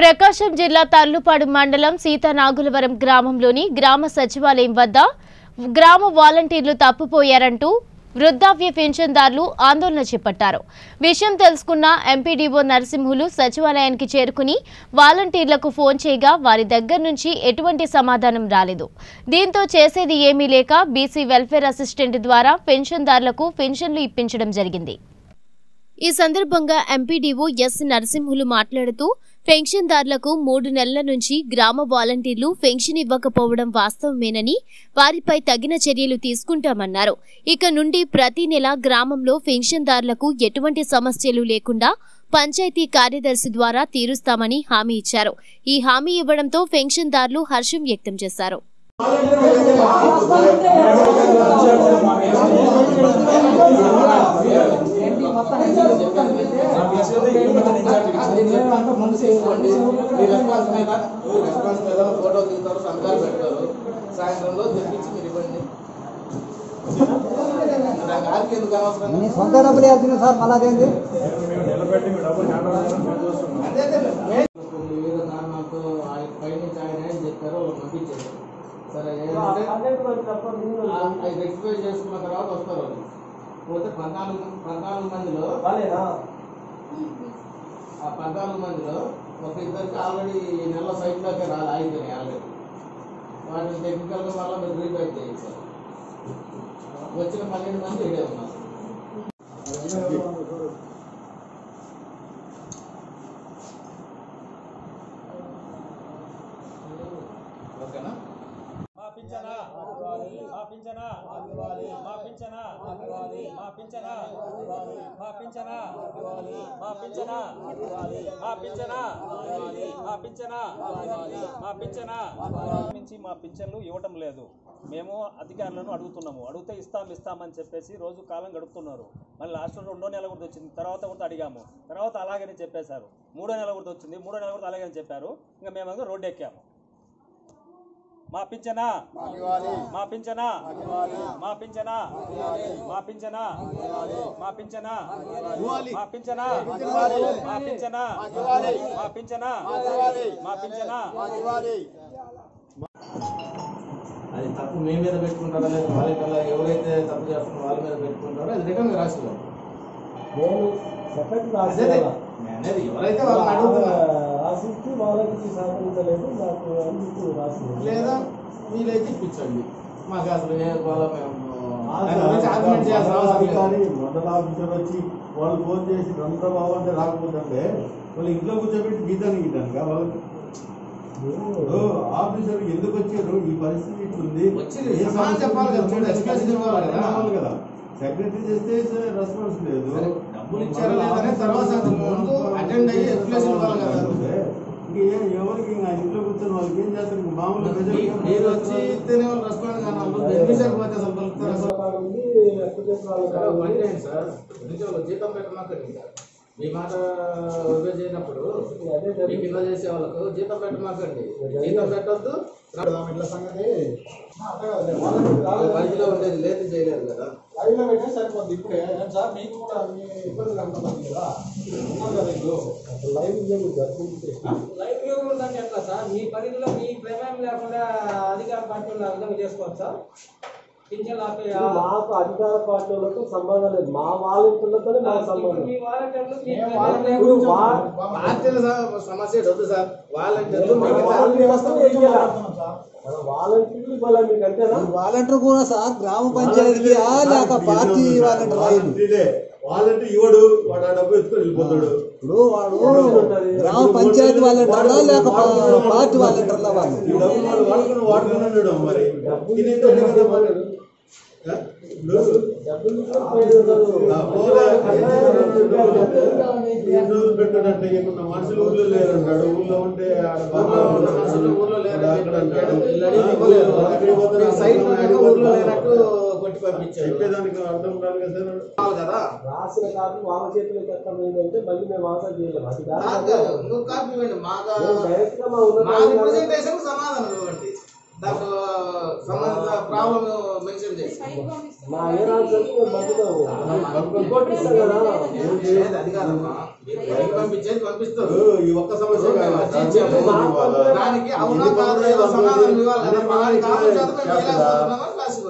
ప్రకాశం జిల్లా తర్లుపాడు మండలం సీతానాగులవరం గ్రామంలోని గ్రామ సచివాలయం వద్ద గ్రామ వాలంటీర్లు తప్పిపోయారంటూ వృద్ధాప్య పెన్షన్దారులు ఆందోళన చేపట్టారు విషయం తెలుసుకున్న ఎంపీడీఓ నరసింహులు సచివాలయానికి చేరుకుని వాలంటీర్లకు ఫోన్ చేయగా వారి దగ్గర నుంచి ఎటువంటి సమాధానం రాలేదు దీంతో చేసేది ఏమీ లేక బీసీ వెల్ఫేర్ అసిస్టెంట్ ద్వారా పెన్షన్దారులకు పెన్షన్లు ఇప్పించడం జరిగింది ఈ సందర్భంగా ఎంపీడీఓ ఎస్ నరసింహులు మాట్లాడుతూ పెన్షన్దారులకు మూడు నెలల నుంచి గ్రామ వాలంటీర్లు పెన్షన్ ఇవ్వకపోవడం వాస్తవమేనని వారిపై తగిన చర్యలు తీసుకుంటామన్నారు ఇక నుండి ప్రతి నెల గ్రామంలో పెన్షన్దారులకు ఎటువంటి సమస్యలు లేకుండా పంచాయతీ కార్యదర్శి ద్వారా తీరుస్తామని హామీ ఇచ్చారు ఈ హామీ ఇవ్వడంతో పెన్షన్దారులు హర్షం వ్యక్తం చేశారు ఫోటో దిగుతారు సంతకాలు పెడతారు సాయంత్రంలో తెప్పించి మీరు ఇవ్వండి నాకు ఆర్కి ఎందుకు అవసరం నీ సొంత డబ్బులు వేయాల్సింది సార్ మళ్ళీ అదేంటి అదే అదే కొన్ని వివిధ కారణాలతో ఆయన పైనుంచి ఆయన ఏం చెప్పారో వాళ్ళు పంపించారు సరే ఏంటంటే ఆ- అది రెక్టిఫై చేసుకున్న తర్వాత వస్తారు వాళ్ళు పోతే పద్నాలుగు పద్నాలుగు మందిలో ఆ పద్నాలుగు మందిలో ఒక ఇద్దరికి ఆల్రెడీ ఈ నెల సైట్లోకి రాలి అయిపోయినాయి ఆల్రెడీ వాటిని టెక్నికల్గా మళ్ళీ మీరు రీబ్యాక్ చేయించారు వచ్చిన పన్నెండు మంది ఇడే ఉన్నారు ఓకేనా మా పింఛనా మా పింఛనా మా పింఛనా మా పింఛనా మా పింఛనా మా పింఛనా మా పింఛనా మా పింఛనా మా పింఛనా నుంచి మా పింఛన్లు ఇవ్వటం లేదు మేము అధికారులను అడుగుతున్నాము అడిగితే ఇస్తాం ఇస్తామని చెప్పేసి రోజు కాలం గడుపుతున్నారు మళ్ళీ లాస్ట్లో రెండో నెల కూడా వచ్చింది తర్వాత కూడా అడిగాము తర్వాత అలాగనే చెప్పేశారు మూడో నెల కూడా వచ్చింది మూడో నెల కూడా అలాగని చెప్పారు ఇంకా మేము రోడ్డు ఎక్కాము మా పింఛనా మా పింఛనా మా పింఛనా మా పింఛనా మా పింఛనా మా పింఛనా మా పింఛనా మా పింఛనా మా పింఛనా అది తప్పు మీ మీద పెట్టుకుంటారా లేదా వాళ్ళ కల్లా ఎవరైతే తప్పు చేస్తున్నారో వాళ్ళ మీద పెట్టుకుంటారో అది రిటర్న్ రాసుకోవాలి నేను సెపరేట్ అదే అదే. నేను అనేది ఎవరైతే వాళ్ళని అడుగుతున్నా రాసిచ్చి వాళ్ళకి సహకరించలేదు నాకు అందుకు రాసింది లేదా మీరే ఇప్పించండి మాకు అసలు ఏ గోళ మేము దాని గురించి ఆర్గ్యుమెంట్ చేయాల్సిన అవసరం లేదు కానీ మండల ఆఫీసర్ వచ్చి వాళ్ళు ఫోన్ చేసి అంత బాగుంటే రాకపోతుంటే వాళ్ళు ఇంట్లో కూర్చోబెట్టి గీతాన్ని గీతాను వాళ్ళకి ఇప్పుడు ఆఫీసర్ ఎందుకు వచ్చారు ఈ పరిస్థితి ఇట్లుంది వచ్చింది. ఏ సమాధానం సమస్య చెప్పాలి కదా, ఉంది? చూడండి, ఎక్స్ప్లెనేషన్ ఇవ్వాలి కదా. ఇవ్వాలి కదా సెక్రటరీ చేస్తే రెస్పాన్స్ లేదు సరే, డబ్బులు ఇచ్చారా లేదనే తర్వాత సంగతి. ముందు అటెండ్ అయ్యి ఎక్స్ప్లెనేషన్ ఇవ్వాలి కదా ఇంకా ఏ- ఎవరికి ఇంకా ఇంట్లో కూర్చొని వాళ్ళకి ఏం చేస్తారు ఇంకా మామూలు మీ- ప్రజలకి మీరు వచ్చి ఇస్తేనే వాళ్ళు రెస్పాండ్ కానీ వాళ్ళు బెనిఫిషియర్ పోతే అసలు పలుకుతారు అసలు సరే, ఒక పని చేయండి సార్ గురించి వాళ్ళు జీతం పెట్టమాకండి మీ మాట ఒబే చేయనప్పుడు మీ కింద చేసే వాళ్ళకు జీతం పెట్టమాకండి జీతం పెట్టొద్దు ఇట్లా సంగతి వాళ్ళ పరిధిలో ఉండేది లేదు చేయలేదు కదా లైవ్లో పెట్టే సరిపోద్ది ఇప్పుడే ఏం సార్ మీకు కూడా మీ ఇబ్బంది కలుగుతుంది కదా ఉన్నారు కదా ఇల్లు లైవ్ లైఫ్ ఇవ్వకూడదు అంటే ఎట్లా సార్ మీ పరిధిలో మీ ప్రమేయం లేకుండా అధికార పార్టీలు ఆ విధంగా చేసుకోవచ్చు సార్ పింఛన్లు ఆపే మాకు అధికార పార్టీలకు సంబంధం లేదు మా వాలంటీర్లతోనే మాకు ఇప్పుడు సంబంధం మీ వాలంటీర్లు మీ మేము ప్రమేయం వాలంటీర్లు లేకుండా ఇప్పుడు వా- పార్టీల స- సమస్య వద్దు సార్ వాళ్ళంటే మన వాలంటీర్ వ్యవస్థ వెయ్యాలా? మన వాలంటీర్లు ఇవ్వాలి మీకు అంతేనా వాలంటీర్ కూడా సార్ గ్రామ పంచాయతీకి లేక పార్టీ వాలంటీర్ రాయదు వాలంటీర్ ఇవ్వడు వాడు ఆ డబ్బు ఎత్తుకొని వెళ్ళిపోతాడు ఇప్పుడు వాడు గ్రామ పంచాయతీ వాలంటీర్లా లేక పా- పార్టీ వాలంటీర్లా వాళ్ళు ఈ డబ్బులు వాడు వాడుకుని వాడుకున్నాడు మరి తినేటోడే కదా మరి. ఆ? ఇప్పుడు డబ్బులు ఇవ్వడం పోయేది ఉండదు. ఆ పోలే ఎన్ని రోజులు పెట్టాడంటే ఇక్కడ మనుషులు ఊర్లో లేరు అంటాడు ఊర్లో ఉంటే ఆడ ఊర్లో ఉన్న మనుషులు ఊర్లో లేరని అక్కడ అంటాడు వీళ్ళు అడిగి ఇవ్వలేరు. అక్కడికి పోతే మీ సైట్ లో ఊర్లో లేనట్టు కొట్టి పంపించారు చెప్పేదానికి అర్థం ఉండాలి కదా సార్ కావాలి కదా రాసిన కాపీ వాళ్ళ చేతిలోకి ఎక్కడ పోయిందంటే మళ్ళీ మేము ఆన్సర్ చేయలేము అది కాదు కాదు కాదు. నువ్వు కాపీ ఇవ్వండి మాకు మేము డైరెక్ట్ గా మా మా ఉన్నత రిప్రజెంటేషన్ సమాధానం ఇవ్వండి దాంట్లో సంబంధిత ప్రాబ్లం మెన్షన్ చేసి మా ఏ రాష్ట్రానికి మేము పంపుతాము రిపోర్ట్ ఇస్తాం కదా లేదు, అది కాదమ్మా మీరు బయటికి పంపించేది పంపిస్తారు ఈ ఒక్క సమస్య కాదు సార్. చర్చించాము. ఇది ఇవ్వాలా? దానికి అవునా ఇది కాదు పంపలేదు, ఏదో సమాధానం ఇవ్వాలి కదా అదే దానికి పంపించాలి. ఆలోచన మేము చేస్తుందా? చేయలేకపోతున్నామని రాసి